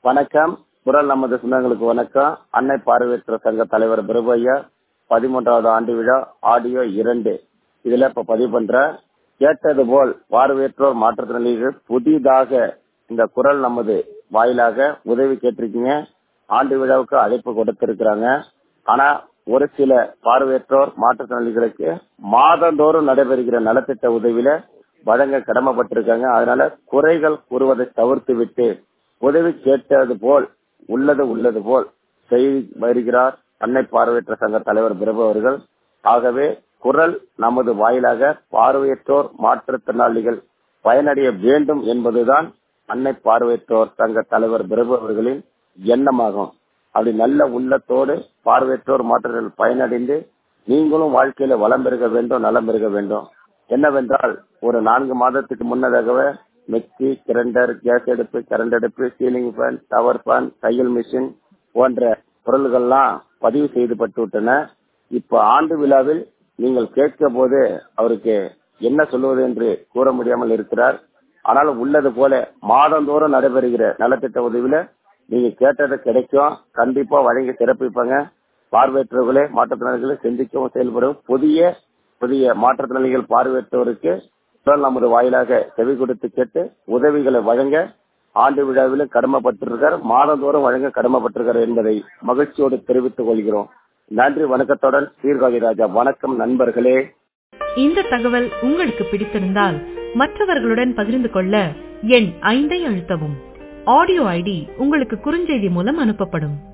வணக்கம் குரல் நமது சொந்தங்களுக்கு வணக்கம் அன்னை பார்வையற்ற சங்க தலைவர் பிரபையா பதிமூன்றாவது ஆண்டு விழா ஆடியோ இரண்டு இதுல இப்ப பதிவு பண்ற கேட்டது போல் பார்வையற்றோர் மாற்றுத்திறனாளிகள் புதிதாக இந்த குரல் நமது வாயிலாக உதவி கேட்டிருக்கீங்க ஆண்டு விழாவுக்கு அழைப்பு கொடுத்திருக்கிறாங்க ஆனா ஒரு சில பார்வையற்றோர் மாற்றுத்திறனாளிகளுக்கு மாதந்தோறும் நடைபெறுகிற நலத்திட்ட உதவியில வழங்க கடமைப்பட்டிருக்காங்க அதனால குறைகள் கூறுவதை தவிர்த்து விட்டு உதவி கேட்டது போல் உள்ளது உள்ளது போல் செய்து வருகிறார் அன்னை பார்வையற்ற சங்க தலைவர் பிரபு அவர்கள் ஆகவே குரல் நமது வாயிலாக பார்வையற்றோர் மாற்றுத்திறனாளிகள் பயனடைய வேண்டும் என்பதுதான் அன்னை பார்வையற்றோர் சங்க தலைவர் பிரபு அவர்களின் எண்ணமாகும் அப்படி நல்ல உள்ளத்தோடு பார்வையற்றோர் மாற்றுகள் பயனடைந்து நீங்களும் வாழ்க்கையில வளம் பெருக வேண்டும் நலம் பெருக வேண்டும் என்னவென்றால் ஒரு நான்கு மாதத்துக்கு முன்னதாகவே மிக்சி கிரைண்டர் கேஸ் அடுப்பு கரண்ட் அடுப்பு சீலிங் ஃபேன் டவர் ஃபேன் தையல் மிஷின் போன்ற பொருள்கள்லாம் பதிவு செய்துபட்டு விட்டன இப்ப ஆண்டு விழாவில் நீங்கள் கேட்க போது அவருக்கு என்ன சொல்லுவது என்று கூற முடியாமல் இருக்கிறார் ஆனால் உள்ளது போல மாதந்தோறும் நடைபெறுகிற நலத்திட்ட உதவியில நீங்க கேட்டது கிடைக்கும் கண்டிப்பா வழங்கி சிறப்பிப்பாங்க பார்வையற்றவர்களே மாற்றுத்திறனாளிகளை சிந்திக்கவும் செயல்படும் புதிய புதிய மாற்றுத்திறனாளிகள் பார்வையற்றவருக்கு நமது வாயிலாக செவி கொடுத்து கேட்டு உதவிகளை வழங்க ஆண்டு விழாவிலும் கடமைப்பட்டிருக்கார் மாதந்தோறும் வழங்க கடமைப்பட்டிருக்கார் என்பதை மகிழ்ச்சியோடு தெரிவித்துக் கொள்கிறோம் நன்றி வணக்கத்துடன் சீர்காழி ராஜா வணக்கம் நண்பர்களே இந்த தகவல் உங்களுக்கு பிடித்திருந்தால் மற்றவர்களுடன் பகிர்ந்து கொள்ள எண் ஐந்தை அழுத்தவும் ஆடியோ ஐடி உங்களுக்கு குறுஞ்செய்தி மூலம் அனுப்பப்படும்